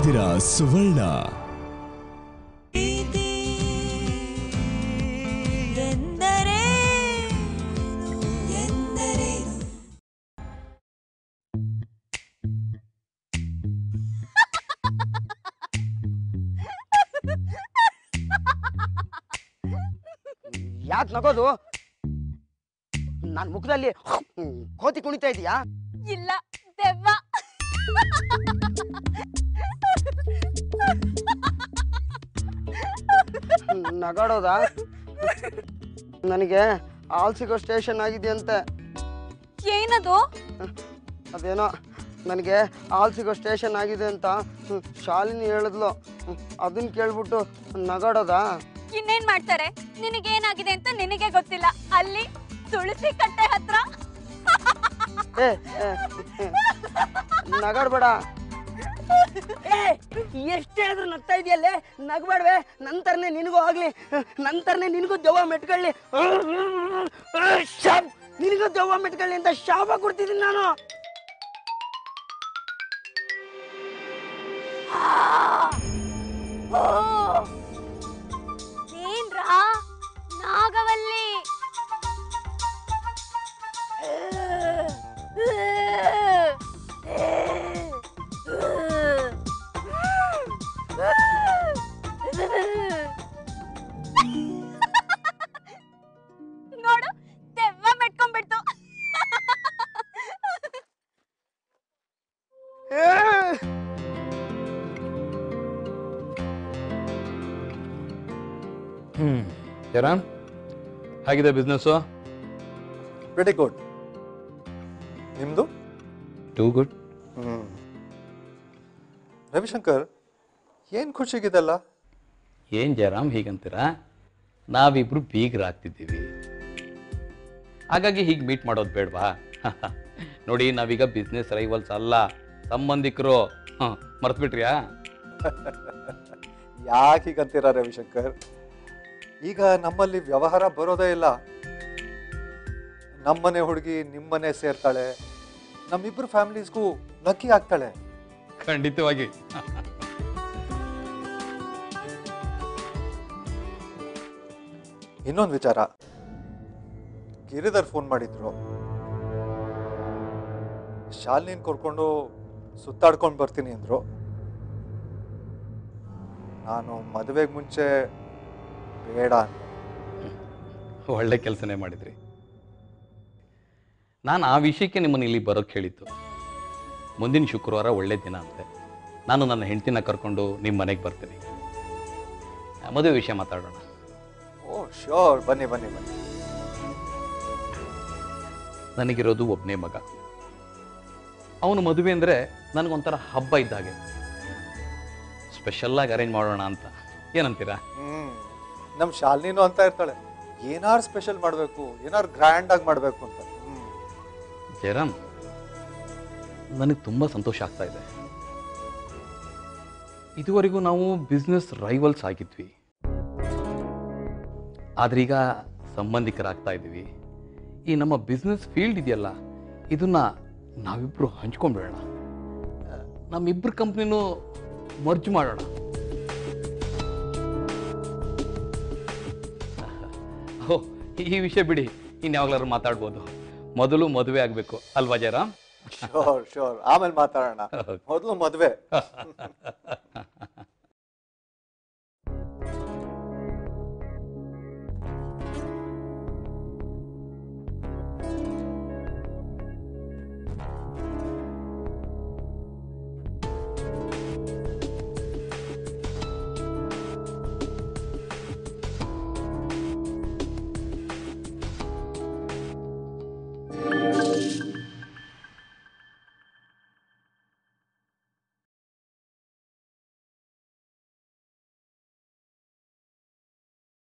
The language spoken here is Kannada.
ನೋಡ್ತಿದ್ದೀರಾ ಸುವರ್ಣ ಪ್ರೀತಿ ಎಂದರೇನು ಎಂದರೇನು ಯಾಕೆ ನಗೋದು ನನ್ನ ಮುಖದಲ್ಲಿ ಕೋತಿ ಕುಣಿತಾ ಇದೀಯಾ ಇಲ್ಲ ದೆವ್ವ ನಗಾಡೋದಾ ನನಗೆ ಹಾಲ್ ಸಿಗೋ ಸ್ಟೇಷನ್ ಆಗಿದೆ ಅಂತೆ ಏನದು ಅದೇನೋ ನನಗೆ ಹಾಲ್ ಸಿಗೋ ಸ್ಟೇಷನ್ ಆಗಿದೆ ಅಂತ ಹ್ಮ್, ಶಾಲಿನಿ ಹೇಳಿದ್ಲು ಹ್ಮ್, ಅದನ್ನ ಕೇಳ್ಬಿಟ್ಟು ನಗಾಡೋದಾ ಇನ್ನೇನ್ ಮಾಡ್ತಾರೆ ನಿನಗೇನಾಗಿದೆ ಅಂತ ನಿನಗೆ ಗೊತ್ತಿಲ್ಲ ಅಲ್ಲಿ ತುಳಸಿ ಕಟ್ಟೆ ಹತ್ರ ಏ ಏ, ಏ, ನಗಾಡ್ಬೇಡ ಏ ಎಷ್ಟೇ ಆದ್ರೂ ನಗ್ತಾ ಇದೆಯಲ್ಲೇ ನಗಬೇಡ್ವೆ ನಂತರನೇ ನಿನಗೂ ಆಗ್ಲಿ ನಂತರನೇ ನಿನಗೂ ದೆವ್ವ ಮೆಟ್ಕೊಳ್ಳಿ ಶಾಪ್ ನಿನಗೂ ದೆವ್ವ ಮೆಟ್ಕೊಳ್ಳಿ ಅಂತ ಶಾಪ ಕೊಡ್ತಿದ್ದೀನಿ ನಾನು ಓ ಏನ್ರಾ ನಾಗವಲ್ಲಿ ನೋಡು ದೆವ್ವ ಮೆಟ್ಕೊಂಡ್ಬಿಡ್ತು ಹ್ಮ್ ಜರಾಮ್ ಹೇಗಿದೆ ಬಿಸ್ನೆಸ್ಸು ವೆರಿ ಗುಡ್ ನಿಮ್ಮದು ಟೂ ಗುಡ್ ಹ್ಞೂ ರವಿಶಂಕರ್ ಏನು ಖುಷಿಗಿದೆಲ್ಲ ಏನು ಜಯರಾಮ್ ಹೀಗಂತೀರಾ ನಾವಿಬ್ರು ಬೀಗರಾಗ್ತಿದ್ದೀವಿ ಹಾಗಾಗಿ ಹೀಗೆ ಮೀಟ್ ಮಾಡೋದು ಬೇಡವಾ ನೋಡಿ ನಾವೀಗ ಬಿಸ್ನೆಸ್ ರೈವಲ್ಸ್ ಅಲ್ಲ ಸಂಬಂಧಿಕರು ಹಾಂ ಮರ್ತ್ಬಿಟ್ರಿಯಾ ಯಾಕೆ ಹೀಗಂತೀರ ರವಿಶಂಕರ್ ಈಗ ನಮ್ಮಲ್ಲಿ ವ್ಯವಹಾರ ಬರೋದೇ ಇಲ್ಲ ನಮ್ಮನೆ ಹುಡುಗಿ ನಿಮ್ಮನೆ ಸೇರ್ತಾಳೆ ನಮ್ಮಿಬ್ರು ಫ್ಯಾಮಿಲೀಸ್ಗೂ ಲಕ್ಕಿ ಆಗ್ತಾಳೆ ಖಂಡಿತವಾಗಿ ಇನ್ನೊಂದು ವಿಚಾರ ಗಿರಿಧರ್ ಫೋನ್ ಮಾಡಿದ್ರು ಶಾಲಿನಿನ್ ಕರ್ಕೊಂಡು ಸುತ್ತಾಡ್ಕೊಂಡು ಬರ್ತೀನಿ ಅಂದ್ರು ನಾನು ಮದುವೆಗೆ ಮುಂಚೆ ಬೇಡ ಅಂದೆ ಒಳ್ಳೆ ಕೆಲಸನೇ ಮಾಡಿದ್ರಿ ನಾನು ಆ ವಿಷಯಕ್ಕೆ ನಿಮ್ಮನ್ನು ಇಲ್ಲಿ ಬರೋಕ್ಕೆ ಹೇಳಿದ್ದು ಮುಂದಿನ ಶುಕ್ರವಾರ ಒಳ್ಳೆ ದಿನ ಅಂತೆ ನಾನು ನನ್ನ ಹೆಂಡ್ತಿನ ಕರ್ಕೊಂಡು ನಿಮ್ಮ ಮನೆಗೆ ಬರ್ತೀನಿ ಆ, ಮದುವೆ ವಿಷಯ ಮಾತಾಡೋಣ ಓ ಶ್ಯೂರ್ ಬನ್ನಿ ಬನ್ನಿ ಬನ್ನಿ ನನಗಿರೋದು ಒಬ್ಬನೇ ಮಗ ಅವನು ಮದುವೆ ಅಂದರೆ ನನಗೊಂಥರ ಹಬ್ಬ ಇದ್ದಾಗೆ ಸ್ಪೆಷಲ್ಲಾಗಿ ಅರೇಂಜ್ ಮಾಡೋಣ ಅಂತ ಏನಂತೀರಾ ಹ್ಮ್ ನಮ್ಮ ಶಾಲಿನಿನೂ ಅಂತ ಇರ್ತಾಳೆ ಏನಾರು ಸ್ಪೆಷಲ್ ಮಾಡಬೇಕು ಏನಾರು ಗ್ರ್ಯಾಂಡ್ ಆಗಿ ಮಾಡಬೇಕು ಅಂತ ಹ್ಮ್ ಜಯರಾಮ್ ನನಗೆ ತುಂಬ ಸಂತೋಷ ಆಗ್ತಾ ಇದೆ ಇದುವರೆಗೂ ನಾವು ಬಿಸ್ನೆಸ್ ರೈವಲ್ಸ್ ಆಗಿದ್ವಿ ಆದ್ರೀಗ ಸಂಬಂಧಿಕರಾಗ್ತಾ ಇದ್ದೀವಿ ಈ ನಮ್ಮ ಬಿಸ್ನೆಸ್ ಫೀಲ್ಡ್ ಇದೆಯಲ್ಲ ಇದನ್ನ ನಾವಿಬ್ಬರು ಹಂಚ್ಕೊಂಡ್ಬಿಡೋಣ ಆ, ನಮ್ಮಿಬ್ಬರ ಕಂಪ್ನಿನೂ ಮರ್ಜ್ ಮಾಡೋಣ ಓ ಈ ವಿಷಯ ಬಿಡಿ ಇನ್ಯಾವಾಗ್ಲಾದ್ರು ಮಾತಾಡ್ಬೋದು ಮೊದಲು ಮದುವೆ ಆಗಬೇಕು ಅಲ್ವಾ ಜಯರಾಮ್ ಶೋರ್ ಶೋರ್ ಆಮೇಲೆ ಮಾತಾಡೋಣ ಮೊದಲು ಮದುವೆ